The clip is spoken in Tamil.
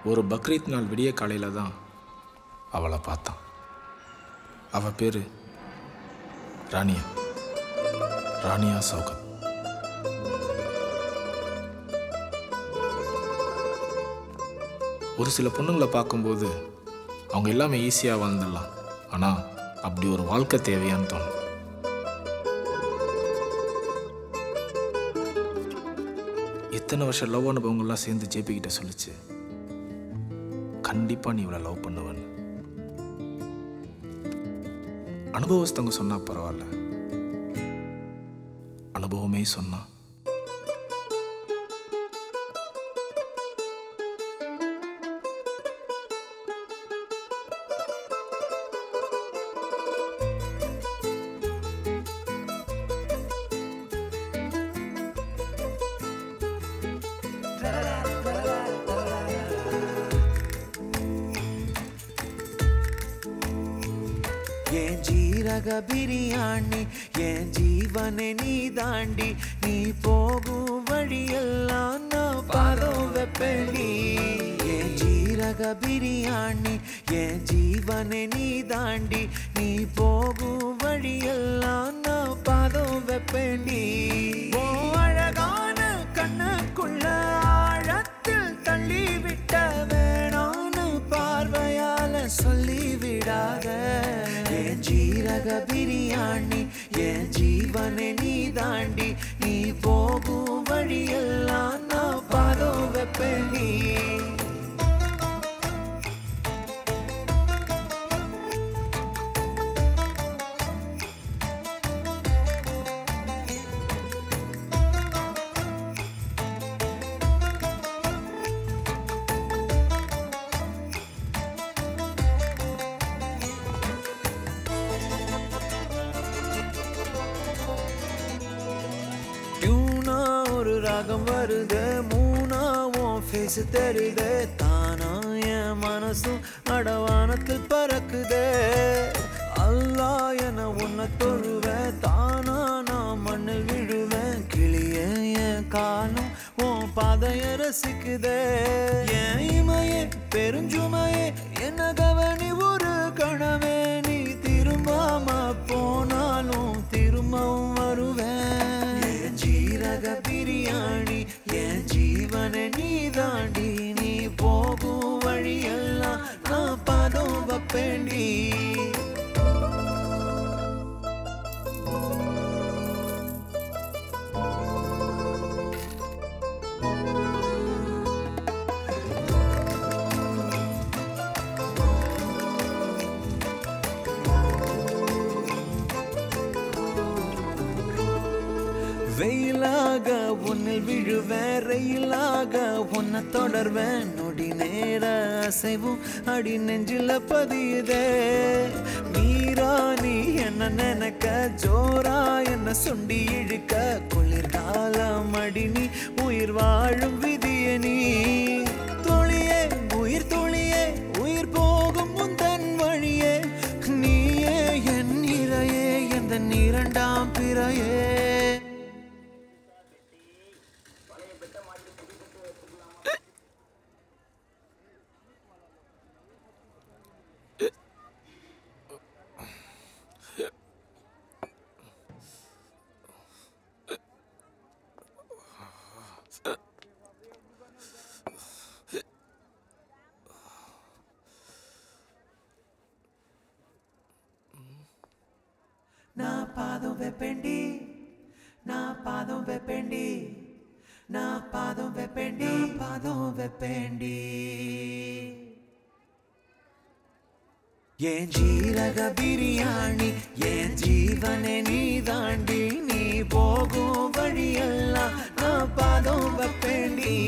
ஒரு பக்ரீத் நாள் விடிய காலையில் தான் அவளை பார்த்தான் அவ பேர் ராணியா ராணியா சௌகத் ஒரு சில பொண்ணுங்களை பார்க்கும்போது அவங்க எல்லாமே ஈஸியாக வாழ்ந்துடலாம் ஆனால் அப்படி ஒரு வாழ்க்கை தேவையான்னு தோணும் இத்தனை வருஷம் லவ் அனுபவங்கள்லாம் சேர்ந்து ஜேபி கிட்ட சொல்லிச்சு கண்டிப்பா நீ இவளை லவ் பண்ணுவன்னு அனுபவஸ்தவங்க சொன்னா பரவாயில்ல அனுபவமே சொன்னா என் ஜீரக பிரியாணி என் ஜீவனை நீ தாண்டி நீ போகும் வழியெல்லாம் நான் பாதம் வெப்பேண்டி என் ஜீரக பிரியாணி என் ஜீவனை நீ தாண்டி நீ போகும் வழியெல்லாம் நான் பாதம் வெப்பேண்டி ஓ அழகான கண்ணுக்குள்ள ஆழத்தில் தள்ளி விட்ட வேணான்னு பார்வையால சொல்லி விடாத என் ஜீரக பிரியாணி என் ஜீவனை நீ தாண்டி நீ போகும் வழியெல்லாம் நான் பாதம் வெப்பேண்டி டியூனா ஒரு ராகம் வருது மூணாவும் ஃபேஸ் தெரியுது தானா என் மனசும் அடவானத்தில் பறக்குது அல்லா என உன்னை தொழுவேன் தானா நான் மண்ணில் விழுவேன் கிளிய என் காலம் உன் பாதைய ரசிக்குதே என் இமையே பெருஞ்சுமையே என்ன கவனி ஒரு கணவே நீ திரும்பாம போனாலும் திரும்பவும் வருவேன் என் ஜீரக பிரியாணி என் ஜீவனை நீ தாண்டி நீ போகும் வழியெல்லாம் நான் பதம் வப்பேண்டி வெயிலாக உன்னில் விழுவேன் ரயிலாக உன்னை தொடர்வேன் நொடி நேர அசைவும் அடி நெஞ்சில பதியுதே மீரா நீ என்ன நினைக்க ஜோரா என்ன சுண்டி இழுக்க குளிர்காலம் அடி நீ உயிர் வாழும் விதிய நீ துளியே உயிர் துளியே உயிர் போகும் முந்தன் வழியே நீயே என் இரையே எந்த இரண்டாம் பிறையே నా పాదం వెప్పండి నా పాదం వెప్పండి నా పాదం వెప్పండి పాదం వెప్పండి என் ஜீரக பிரியாணி என் ஜீவனை நீ தாண்டி நீ போகும் வழியெல்லாம் நான் பாதம் வைப்பேண்டி